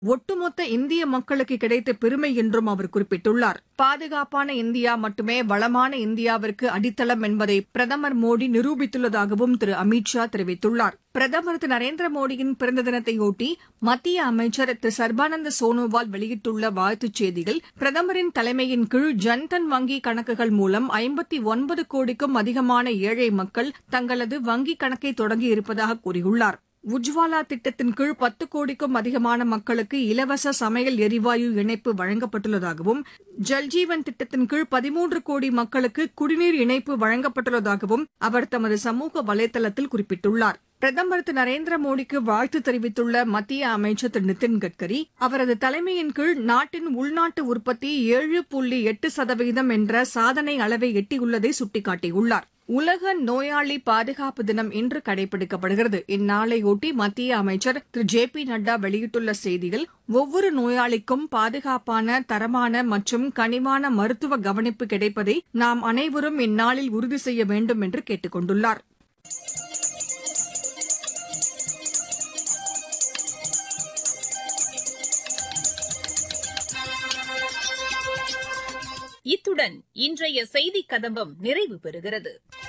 ஒட்டுமொத்த இந்திய மக்களுக்கு கிடைத்த பெருமை என்றும் அவர் குறிப்பிட்டுள்ளார் பாதுகாப்பான இந்தியா மட்டுமே வளமான இந்தியாவிற்கு அடித்தளம் என்பதை பிரதமர் மோடி நிரூபித்துள்ளதாகவும் திரு அமித் ஷா தெரிவித்துள்ளார் பிரதமர் திரு நரேந்திர மோடியின் பிறந்த தினத்தையொட்டி மத்திய அமைச்சர் திரு சர்பானந்த சோனோவால் வெளியிட்டுள்ள வாழ்த்துச் செய்தியில் பிரதமரின் தலைமையின் கீழ் ஜன்தன் வங்கி கணக்குகள் மூலம் ஐம்பத்தி ஒன்பது கோடிக்கும் அதிகமான ஏழை மக்கள் தங்களது வங்கிக் கணக்கை தொடங்கியிருப்பதாக கூறியுள்ளார் உஜ்வாலா திட்டத்தின் கீழ் பத்து கோடிக்கும் அதிகமான மக்களுக்கு இலவச சமையல் எரிவாயு இணைப்பு வழங்கப்பட்டுள்ளதாகவும் ஜல்ஜீவன் திட்டத்தின் கீழ் பதிமூன்று கோடி மக்களுக்கு குடிநீர் இணைப்பு வழங்கப்பட்டுள்ளதாகவும் அவர் தமது சமூக வலைதளத்தில் குறிப்பிட்டுள்ளார் பிரதமர் திரு நரேந்திர மோடிக்கு வாழ்த்து தெரிவித்துள்ள மத்திய அமைச்சர் திரு நிதின் கட்கரி அவரது தலைமையின் கீழ் நாட்டின் உள்நாட்டு உற்பத்தி ஏழு புள்ளி எட்டு சதவீதம் என்ற சாதனை அளவை எட்டியுள்ளதை சுட்டிக்காட்டியுள்ளார் உலக நோயாளி பாதுகாப்பு தினம் இன்று கடைபிடிக்கப்படுகிறது இந்நாளையொட்டி மத்திய அமைச்சர் திரு ஜே பி நட்டா வெளியிட்டுள்ள செய்தியில் ஒவ்வொரு நோயாளிக்கும் பாதுகாப்பான தரமான மற்றும் கனிவான மருத்துவ கவனிப்பு கிடைப்பதை நாம் அனைவரும் இந்நாளில் உறுதி செய்ய வேண்டும் என்று கேட்டுக் கொண்டுள்ளார் இத்துடன் இன்றைய செய்திக் கதம்பம் நிறைவு பெறுகிறது